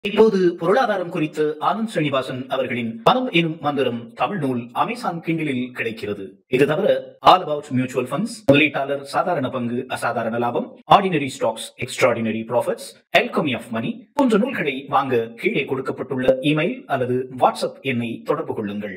இப்போது பொருளாதாரம் குறித்து ஆனந்த் ஸ்ரீனிவாசன் அவர்களின் பணம் எனும் மந்திரம் தமிழ் நூல் அமேசான் கிண்டிலில் கிடைக்கிறது இது தவிர ஆல் அபவுட் மியூச்சுவல் ஃபண்ட்ஸ் முதலீட்டாளர் சாதாரண பங்கு அசாதாரண லாபம் ordinary stocks extraordinary profits alchemy of money போன்ற நூல்களை வாங்க கீழே கொடுக்கப்பட்டுள்ள இமெயில் அல்லது வாட்ஸ்அப் எண்ணை தொடர்பு கொள்ளுங்கள்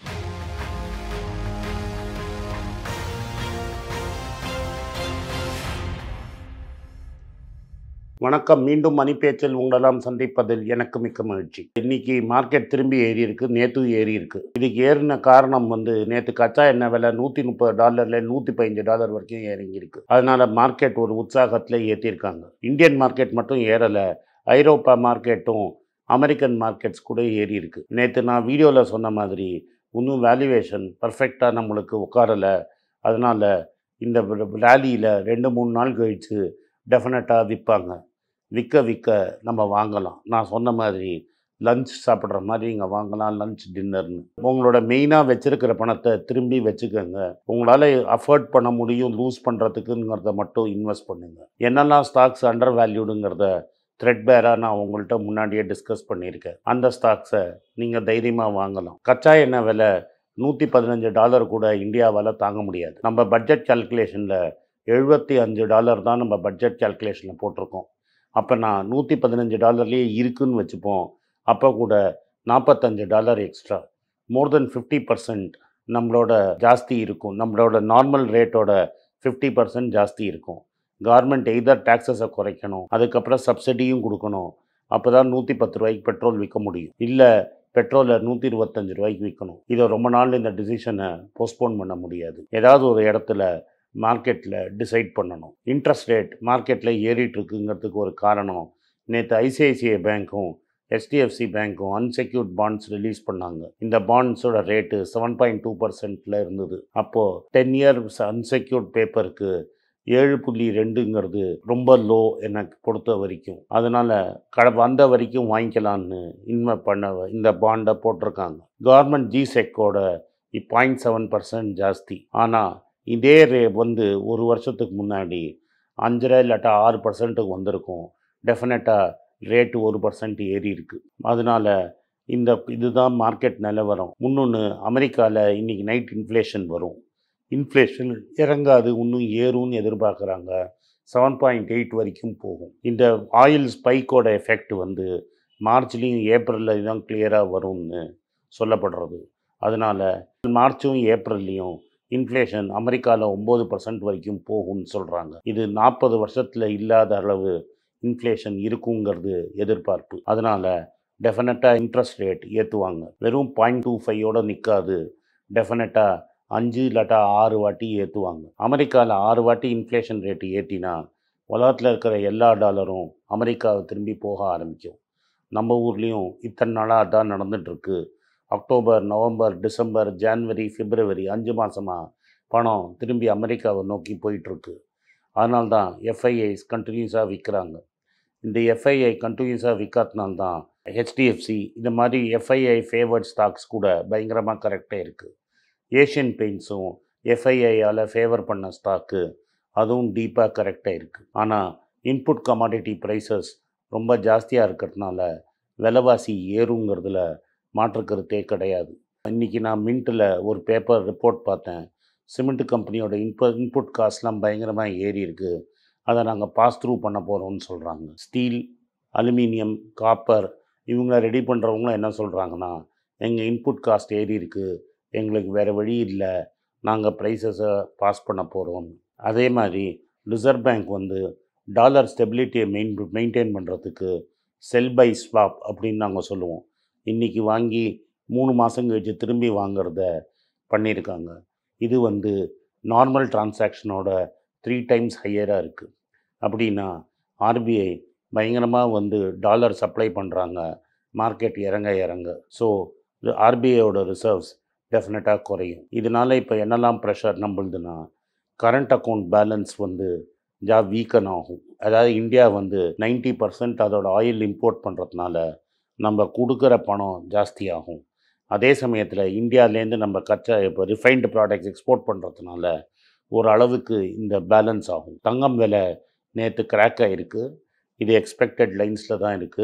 வணக்கம் மீண்டும் மணி பேச்சில் உங்களெல்லாம் சந்திப்பதில் எனக்கு மிக்க மகிழ்ச்சி இன்னைக்கு மார்க்கெட் திரும்பி ஏறி இருக்கு நேற்று ஏறி இருக்கு இதுக்கு ஏறின காரணம் வந்து நேற்று கச்சா எண்ணெய் விலை நூற்றி முப்பது டாலர்ல நூற்றி பதினஞ்சு டாலர் வரைக்கும் இறங்கி இருக்கு அதனால மார்க்கெட் ஒரு உற்சாகத்தில் ஏற்றிருக்காங்க இந்தியன் மார்க்கெட் மட்டும் ஏறலை ஐரோப்பா மார்க்கெட்டும் அமெரிக்கன் மார்க்கெட்ஸ் கூட ஏறி இருக்கு நேற்று நான் வீடியோவில் சொன்ன மாதிரி இன்னும் வேல்யூவேஷன் பர்ஃபெக்டாக நம்மளுக்கு உட்காரலை அதனால் இந்த ரேலியில் ரெண்டு மூணு நாள் கழித்து டெஃபினட்டாக விற்பாங்க விற்க விற்க நம்ம வாங்கலாம் நான் சொன்ன மாதிரி லஞ்ச் சாப்பிட்ற மாதிரி இங்கே வாங்கலாம் லஞ்ச் டின்னர்னு உங்களோட மெயினாக வச்சுருக்கிற பணத்தை திரும்பி வச்சுக்கோங்க உங்களால் அஃபோர்ட் பண்ண முடியும் லூஸ் பண்ணுறதுக்குங்கிறத மட்டும் இன்வெஸ்ட் பண்ணுங்கள் என்னெல்லாம் ஸ்டாக்ஸ் அண்டர் வேல்யூடுங்கிறத த்ரெட் பேராக நான் உங்கள்கிட்ட முன்னாடியே டிஸ்கஸ் பண்ணியிருக்கேன் அந்த ஸ்டாக்ஸை நீங்கள் தைரியமாக வாங்கலாம் கச்சா எண்ணெய் விலை நூற்றி பதினஞ்சு டாலர் கூட இந்தியாவால் தாங்க முடியாது நம்ம பட்ஜெட் கால்குலேஷனில் எழுபத்தி அஞ்சு டாலர் தான் நம்ம பட்ஜெட் கால்குலேஷனில் போட்டிருக்கோம் அப்போ நான் நூற்றி பதினஞ்சு டாலர்லேயே இருக்குன்னு வச்சுப்போம் அப்போ கூட நாற்பத்தஞ்சு dollar extra more then fifty percent நம்மளோட ஜாஸ்தி இருக்கும் நம்மளோட நார்மல் ரேட்டோட ஃபிஃப்டி பர்சன்ட் ஜாஸ்தி இருக்கும் கவர்மெண்ட் எய்தர் டேக்ஸஸை குறைக்கணும் அதுக்கப்புறம் சப்சிடியும் கொடுக்கணும் அப்போ தான் நூற்றி பத்து ரூபாய்க்கு பெட்ரோல் விற்க முடியும் இல்லை பெட்ரோலை நூற்றி இருபத்தஞ்சு ரூபாய்க்கு விற்கணும் இதை ரொம்ப நாள் இந்த டிசிஷனை போஸ்ட்போன் பண்ண முடியாது ஏதாவது ஒரு இடத்துல மார்க்கெட்டில் டிசைட் பண்ணணும் இன்ட்ரெஸ்ட் ரேட் மார்க்கெட்டில் ஏறிட்டு இருக்குங்கிறதுக்கு ஒரு காரணம் நேற்று ஐசிஐசிஐ பேங்க்கும் ஹெச்டிஎஃப்சி பேங்க்கும் அன்செக்யூர்ட் பாண்ட்ஸ் ரிலீஸ் பண்ணாங்க இந்த பாண்ட்ஸோட ரேட்டு செவன் பாயிண்ட் டூ பர்சன்ட்டில் இருந்தது அப்போது டென் இயர்ஸ் அன்செக்யூர்ட் பேப்பருக்கு ஏழு புள்ளி ரெண்டுங்கிறது ரொம்ப லோ எனக்கு பொறுத்த வரைக்கும் அதனால் கட வந்த வரைக்கும் வாங்கிக்கலான்னு இன்வெ பண்ண இந்த பாண்டை போட்டிருக்காங்க கவர்மெண்ட் ஜிசெக்கோட பாயிண்ட் செவன் பர்சன்ட் ஜாஸ்தி ஆனால் இதே ரே வந்து ஒரு வருஷத்துக்கு முன்னாடி அஞ்சரை இல்லாட்டா ஆறு பர்சன்ட்டுக்கு வந்திருக்கும் டெஃபினட்டாக ரேட்டு ஒரு பர்சன்ட் ஏறி இருக்கு அதனால இந்த இதுதான் மார்க்கெட் நிலவரம் இன்னொன்று அமெரிக்காவில் இன்றைக்கி நைட் இன்ஃப்ளேஷன் வரும் இன்ஃப்ளேஷன் இறங்காது இன்னும் ஏறும்னு எதிர்பார்க்குறாங்க செவன் பாயிண்ட் எயிட் வரைக்கும் போகும் இந்த ஆயில் ஸ்பைக்கோட எஃபெக்ட் வந்து மார்ச்லேயும் ஏப்ரலில் தான் கிளியராக வரும்னு சொல்லப்படுறது அதனால் மார்ச்சும் ஏப்ரல்லையும் இன்ஃப்ளேஷன் அமெரிக்காவில் ஒம்பது பர்சன்ட் வரைக்கும் போகும்னு சொல்கிறாங்க இது நாற்பது வருஷத்தில் இல்லாத அளவு இன்ஃப்ளேஷன் இருக்குங்கிறது எதிர்பார்ப்பு அதனால் டெஃபினட்டாக இன்ட்ரெஸ்ட் ரேட் ஏற்றுவாங்க வெறும் பாயிண்ட் டூ ஃபைவோடு நிற்காது டெஃபினட்டாக அஞ்சு இல்லாட்டா ஆறு வாட்டி ஏற்றுவாங்க அமெரிக்காவில் ஆறு வாட்டி இன்ஃப்ளேஷன் ரேட்டு ஏற்றினா உலகத்தில் இருக்கிற எல்லா டாலரும் அமெரிக்காவை திரும்பி போக ஆரம்பிக்கும் நம்ம ஊர்லேயும் இத்தனை நாளாக தான் நடந்துகிட்ருக்கு October November December January February அஞ்சு மாதமாக பணம் திரும்பி அமெரிக்காவை நோக்கி போயிட்டுருக்கு அதனால தான் எஃப்ஐஐஸ் கண்டினியூஸாக விற்கிறாங்க இந்த எஃப்ஐஐ கண்டினியூஸாக விற்காதனால்தான் ஹெச்டிஎஃப்சி இந்த மாதிரி எஃப்ஐஐ ஃபேவர்ட் ஸ்டாக்ஸ் கூட பயங்கரமாக கரெக்டாக இருக்குது ஏஷியன் பெயிண்ட்ஸும் எஃப்ஐஐயால் ஃபேவர் பண்ண ஸ்டாக்கு அதுவும் டீப்பாக கரெக்டாக இருக்குது ஆனால் இன்புட் கமாடிட்டி ப்ரைஸஸ் ரொம்ப ஜாஸ்தியாக இருக்கிறதுனால விலைவாசி ஏறுங்கிறதுல மாற்று கருத்தே கிடையாது இன்றைக்கி நான் மின்ட்டில் ஒரு பேப்பர் ரிப்போர்ட் பார்த்தேன் சிமெண்ட் கம்பெனியோட இன்ப இன்புட் காஸ்ட்லாம் பயங்கரமாக ஏறி இருக்குது அதை நாங்கள் பாஸ் த்ரூ பண்ண போகிறோம்னு சொல்கிறாங்க ஸ்டீல் அலுமினியம் காப்பர் இவங்க ரெடி பண்ணுறவங்களும் என்ன சொல்கிறாங்கன்னா எங்கள் இன்புட் காஸ்ட் ஏறி இருக்குது எங்களுக்கு வேறு வழி இல்லை நாங்கள் ப்ரைஸஸை பாஸ் பண்ண போகிறோம் அதே மாதிரி ரிசர்வ் பேங்க் வந்து டாலர் ஸ்டெபிலிட்டியை மெயின் மெயின்டைன் பண்ணுறதுக்கு செல் பை ஸ்வாப் அப்படின்னு நாங்கள் சொல்லுவோம் இன்றைக்கி வாங்கி மூணு மாதம் கழிச்சு திரும்பி வாங்குறத பண்ணியிருக்காங்க இது வந்து நார்மல் டிரான்சாக்ஷனோட த்ரீ டைம்ஸ் ஹையராக இருக்குது அப்படின்னா ஆர்பிஐ பயங்கரமாக வந்து டாலர் சப்ளை பண்ணுறாங்க மார்க்கெட் இறங்க இறங்க ஸோ ஆர்பிஐயோட ரிசர்வ்ஸ் டெஃபினட்டாக குறையும் இதனால் இப்போ என்னெல்லாம் ப்ரெஷர் நம்மளுதுன்னா கரண்ட் அக்கௌண்ட் பேலன்ஸ் வந்து ஜா வீக்கன் ஆகும் அதாவது இந்தியா வந்து நைன்ட்டி பர்சன்ட் அதோட ஆயில் இம்போர்ட் பண்ணுறதுனால நம்ம கொடுக்குற பணம் ஜாஸ்தி ஆகும் அதே சமயத்தில் இந்தியாவிலேருந்து நம்ம கச்சா இப்போ ரிஃபைன்டு ப்ராடக்ட்ஸ் எக்ஸ்போர்ட் பண்ணுறதுனால ஒரு அளவுக்கு இந்த பேலன்ஸ் ஆகும் தங்கம் விலை நேற்று கிராக் ஆகிருக்கு இது எக்ஸ்பெக்டட் லைன்ஸில் தான் இருக்குது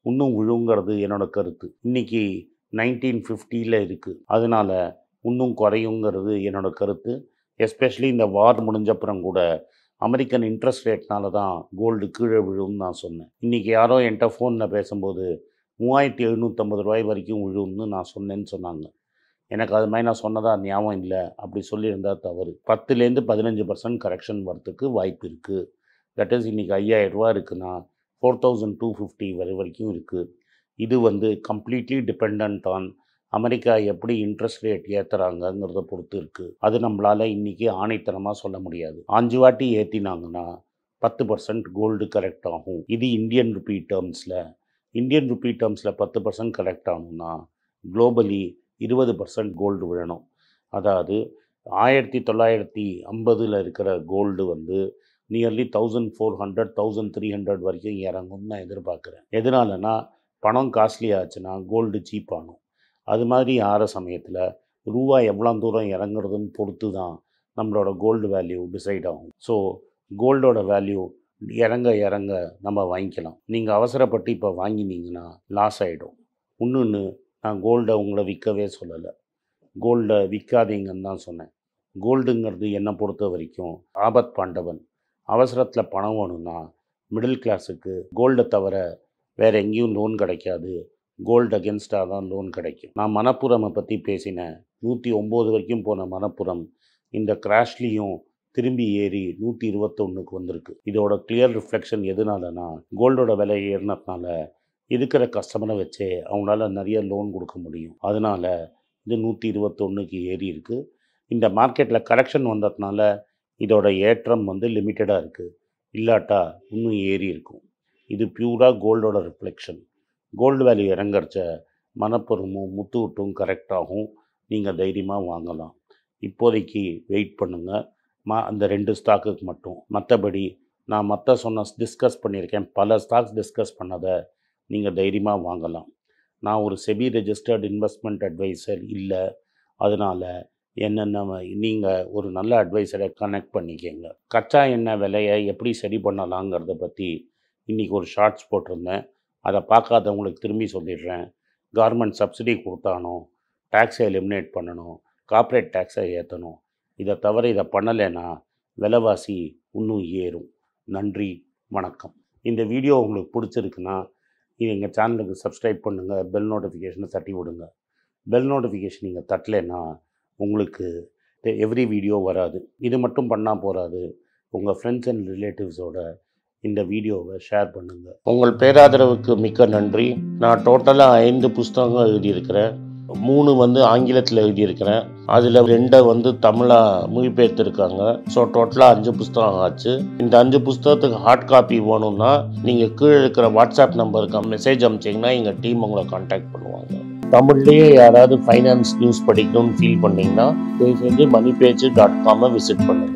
இன்னும் விழுங்கிறது என்னோட கருத்து இன்னைக்கு நைன்டீன் ஃபிஃப்டியில் இருக்குது அதனால இன்னும் குறையுங்கிறது என்னோட கருத்து எஸ்பெஷலி இந்த வார் முடிஞ்சப்புறம் கூட அமெரிக்கன் இன்ட்ரெஸ்ட் ரேட்னால தான் கோல்டு கீழே விழும்னு நான் சொன்னேன் இன்றைக்கி யாரோ என்கிட்ட ஃபோனில் பேசும்போது மூவாயிரத்தி எழுநூற்றம்பது ரூபாய் வரைக்கும் விழும்னு நான் சொன்னேன்னு சொன்னாங்க எனக்கு அது மாதிரி நான் சொன்னதா ஞாபகம் இல்லை அப்படி சொல்லியிருந்தா தவறு பத்துலேருந்து பதினஞ்சு பர்சன்ட் கரெக்ஷன் வரத்துக்கு வாய்ப்பு இருக்குது தட் இஸ் இன்றைக்கி ஐயாயிரம் ரூபா இருக்குன்னா ஃபோர் தௌசண்ட் டூ ஃபிஃப்டி வரை வரைக்கும் இருக்குது இது வந்து கம்ப்ளீட்லி டிபெண்ட் ஆன் அமெரிக்கா எப்படி இன்ட்ரெஸ்ட் ரேட் ஏற்றுறாங்கங்கிறத பொறுத்து இருக்குது அது நம்மளால் இன்றைக்கி ஆணைத்தனமாக சொல்ல முடியாது அஞ்சு வாட்டி ஏற்றினாங்கன்னா பத்து பர்சன்ட் கோல்டு கரெக்ட் ஆகும் இது இந்தியன் ருபி டேர்ம்ஸில் இந்தியன் ருபி டேர்ம்ஸில் பத்து பர்சன்ட் கரெக்ட் ஆகும்னா குளோபலி இருபது பர்சன்ட் கோல்டு விழணும் அதாவது ஆயிரத்தி தொள்ளாயிரத்தி ஐம்பதில் இருக்கிற கோல்டு வந்து nearly thousand four hundred thousand three hundred வரைக்கும் இறங்கும்னு நான் எதிர்பார்க்குறேன் எதனாலனா பணம் காஸ்ட்லி ஆச்சுன்னா கோல்டு சீப் ஆகும் அது மாதிரி ஆற சமயத்தில் ரூபா எவ்வளோ தூரம் இறங்குறதுன்னு பொறுத்து தான் நம்மளோட கோல்டு வேல்யூ டிசைட் ஆகும் ஸோ கோல்டோட வேல்யூ இறங்க இறங்க நம்ம வாங்கிக்கலாம் நீங்கள் அவசரப்பட்டு இப்போ வாங்கினீங்கன்னா லாஸ் ஆகிடும் இன்னொன்று நான் கோல்டை உங்களை விற்கவே சொல்லலை கோல்டை விற்காதீங்கன்னு தான் சொன்னேன் கோல்டுங்கிறது என்னை பொறுத்த வரைக்கும் ஆபத் பாண்டவன் அவசரத்தில் பணம் வேணும்னா மிடில் கிளாஸுக்கு கோல்டை தவிர வேறு எங்கேயும் லோன் கிடைக்காது கோல்டு அகென்ஸ்டாக தான் லோன் கிடைக்கும் நான் மணப்புரமை பற்றி பேசினேன் நூற்றி ஒம்பது வரைக்கும் போன மணப்புரம் இந்த கிராஷ்லேயும் திரும்பி ஏறி நூற்றி இருபத்தொன்னுக்கு வந்திருக்கு இதோட கிளியர் ரிஃப்ளெக்ஷன் எதனாலனா கோல்டோட விலை ஏறினதுனால இருக்கிற கஸ்டமரை வச்சே அவங்களால நிறைய லோன் கொடுக்க முடியும் அதனால் இது நூற்றி இருபத்தொன்னுக்கு ஏறி இருக்குது இந்த மார்க்கெட்டில் கரெக்ஷன் வந்ததுனால இதோட ஏற்றம் வந்து லிமிட்டடாக இருக்குது இல்லாட்டா இன்னும் ஏறி இருக்கும் இது பியூராக கோல்டோட ரிஃப்ளெக்ஷன் கோல்டு வேல்யூ இறங்கறச்ச மனப்பொருமும் முத்துவிட்டும் கரெக்டாகும் நீங்கள் தைரியமாக வாங்கலாம் இப்போதைக்கு வெயிட் பண்ணுங்கள் மா அந்த ரெண்டு ஸ்டாக்குக்கு மட்டும் மற்றபடி நான் மற்ற சொன்ன டிஸ்கஸ் பண்ணியிருக்கேன் பல ஸ்டாக்ஸ் டிஸ்கஸ் பண்ணதை நீங்கள் தைரியமாக வாங்கலாம் நான் ஒரு செபி ரெஜிஸ்டர்ட் இன்வெஸ்ட்மெண்ட் அட்வைசர் இல்லை அதனால் என்னென்ன நீங்கள் ஒரு நல்ல அட்வைசரை கனெக்ட் பண்ணிக்கங்க கச்சா எண்ணெய் விலையை எப்படி சரி பண்ணலாங்கிறத பற்றி இன்றைக்கி ஒரு ஷார்ட்ஸ் போட்டிருந்தேன் அதை பார்க்காதவங்களுக்கு திரும்பி சொல்லிடுறேன் கவர்மெண்ட் சப்சிடி கொடுத்தானோ டேக்ஸை எலிமினேட் பண்ணணும் கார்ப்பரேட் டேக்ஸை ஏற்றணும் இதை தவிர இதை பண்ணலைன்னா விலைவாசி இன்னும் ஏறும் நன்றி வணக்கம் இந்த வீடியோ உங்களுக்கு பிடிச்சிருக்குன்னா இது எங்கள் சேனலுக்கு சப்ஸ்கிரைப் பண்ணுங்கள் பெல் நோட்டிஃபிகேஷனை தட்டி விடுங்க பெல் நோட்டிஃபிகேஷன் நீங்கள் தட்டலைன்னா உங்களுக்கு எவ்ரி வீடியோ வராது இது மட்டும் பண்ணால் போகாது உங்கள் ஃப்ரெண்ட்ஸ் அண்ட் ரிலேட்டிவ்ஸோட இந்த வீடியோவை ஷேர் பண்ணுங்கள் உங்கள் பேராதரவுக்கு மிக்க நன்றி நான் டோட்டலாக ஐந்து புஸ்தகங்கள் எழுதியிருக்கிறேன் மூணு வந்து ஆங்கிலத்தில் எழுதியிருக்கிறேன் அதில் ரெண்டை வந்து தமிழாக மொழிபெயர்த்திருக்காங்க ஸோ டோட்டலாக அஞ்சு புஸ்தகம் ஆச்சு இந்த அஞ்சு புஸ்தகத்துக்கு ஹார்ட் காப்பி வேணும்னா நீங்கள் கீழே இருக்கிற வாட்ஸ்அப் நம்பருக்கு மெசேஜ் அனுப்பிச்சிங்கன்னா எங்கள் டீம் உங்களை காண்டாக்ட் பண்ணுவாங்க தமிழ்லேயே யாராவது ஃபைனான்ஸ் நியூஸ் படிக்கணும்னு ஃபீல் பண்ணீங்கன்னா தயவு செஞ்சு மணி பேஜ் டாட் காமை விசிட் பண்ணுங்கள்